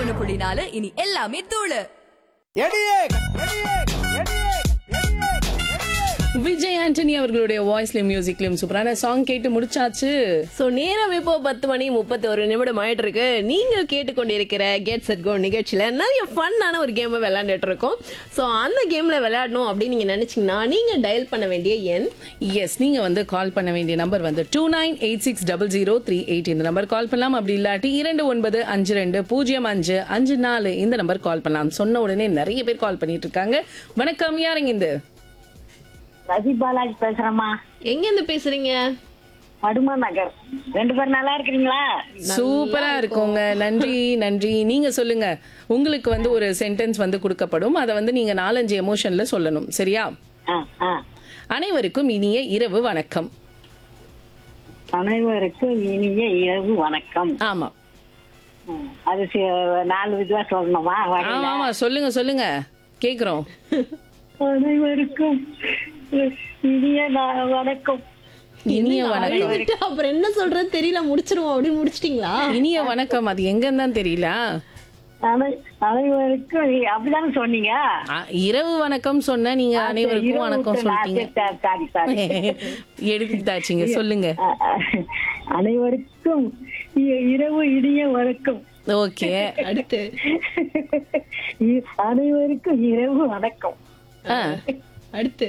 ஒண்ணு புள்ளி நாலு இனி எல்லாமே தூளு எடியே எடியே எடியே எடியே விஜய் ஆண்டனி அவர்களுடைய வாய்ஸ்லயும் மியூசிக்லயும் சூப்பரான சாங் கேட்டு முடிச்சாச்சு சோ நேரம் இப்போ பத்து மணி முப்பத்தி ஒரு நிமிடம் ஆயிட்டு இருக்கு நீங்கள் கேட்டுக்கொண்டிருக்கிற கெட் செட் கோ நிகழ்ச்சியில நிறைய ஃபன்னான ஒரு கேம் விளையாண்டுட்டு இருக்கோம் சோ அந்த கேம்ல விளையாடணும் அப்படின்னு நீங்க நினைச்சீங்கன்னா நீங்க டயல் பண்ண வேண்டிய எண் எஸ் நீங்க வந்து கால் பண்ண வேண்டிய நம்பர் வந்து two nine eight six double zero three eight இந்த நம்பர் கால் பண்ணலாம் அப்படி இல்லாட்டி இரண்டு ஒன்பது அஞ்சு ரெண்டு பூஜ்ஜியம் அஞ்சு அஞ்சு நாலு இந்த நம்பர் கால் பண்ணலாம் சொன்ன உடனே நிறைய பேர் கால் பண்ணிட்டு இருக்காங்க வணக்கம் யாருங்க இந்த ரவி பாலாஜி பேசுறேம்மா எங்க இருந்து பேசுறீங்க படுமா நகர் ரெண்டு பேரும் நல்லா இருக்கிறீங்களா சூப்பரா இருக்கோங்க நன்றி நன்றி நீங்க சொல்லுங்க உங்களுக்கு வந்து ஒரு சென்டென்ஸ் வந்து கொடுக்கப்படும் அதை வந்து நீங்க நாலஞ்சு எமோஷன்ல சொல்லணும் சரியா ஆ, ஆ. அனைவருக்கும் இனிய இரவு வணக்கம் அனைவருக்கும் இனிய இரவு வணக்கம் ஆமா ம், அது சி- நாலு விதமா சொல்லணுமா ஆமா வகையில? ஆமா சொல்லுங்க சொல்லுங்க கேக்குறோம் அனைவருக்கும் இனிய நா- வணக்கம் இனிய வணக்கம் அழுதுட்டு அப்புறம் என்ன சொல்றது தெரியல முடிச்சிருவோம் அப்படின்னு முடிச்சிட்டீங்களா இனிய வணக்கம் அது எங்கன்னு தான் தெரியல அனை- அனைவருக்கும் இ- அப்படிதானே சொன்னீங்க ஆ, இரவு வணக்கம் சொன்ன நீங்க அனைவருக்கும் இரவு வணக்கம் விட்டு நான் சொல்லிட்டீங்க சரி, சாரி சாரி எடுத்தாச்சுங்க சொல்லுங்க அ- அ- அனைவருக்கும் இ- இரவு இனிய வணக்கம் ஓகே அடுத்து இ- அனைவருக்கும் இரவு வணக்கம் அடுத்து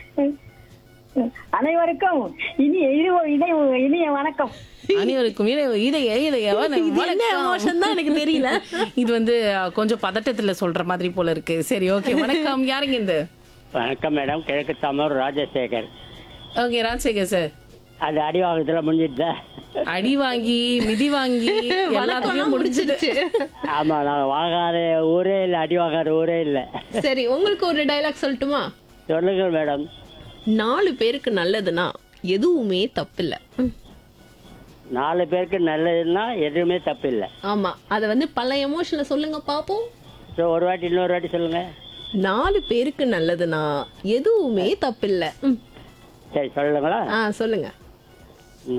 அனைவருக்கும் இனிய இரவு இனிய இனிய வணக்கம் அனைவருக்கும் இதை இதய இதய இது என்ன எமோஷன் தான் எனக்கு தெரியல இது வந்து அ, கொஞ்சம் பதட்டத்துல சொல்ற மாதிரி போல இருக்கு சரி ஓகே வணக்கம் யாருங்க இந்த வணக்கம் மேடம் கிழக்கு தாமர் ராஜசேகர் ஓகே ராஜசேகர் சார் அது அடிவாகத்துல முடிஞ்சிட்டு அடி வாங்கி மிதி வாங்கி எல்லாத்தையும் முடிச்சிட்டு ஆமா நான் வாங்காத ஊரே இல்லை அடி வாங்காத ஊரே இல்லை சரி உங்களுக்கு ஒரு டைலாக் சொல்லட்டுமா சொல்லுங்க மேடம் நாலு பேருக்கு நல்லதுன்னா எதுவுமே தப்பில்ல ம். நாலு பேருக்கு நல்லதுன்னா எதுவுமே தப்பு இல்லை ஆமா அத வந்து பல எமோஷன்ல சொல்லுங்க பாப்போம் ஸோ ஒரு வாட்டி இன்னொரு வாட்டி சொல்லுங்க நாலு பேருக்கு நல்லதுன்னா எதுவுமே தப்பில்ல ம். சரி சொல்லுங்களா ஆ சொல்லுங்க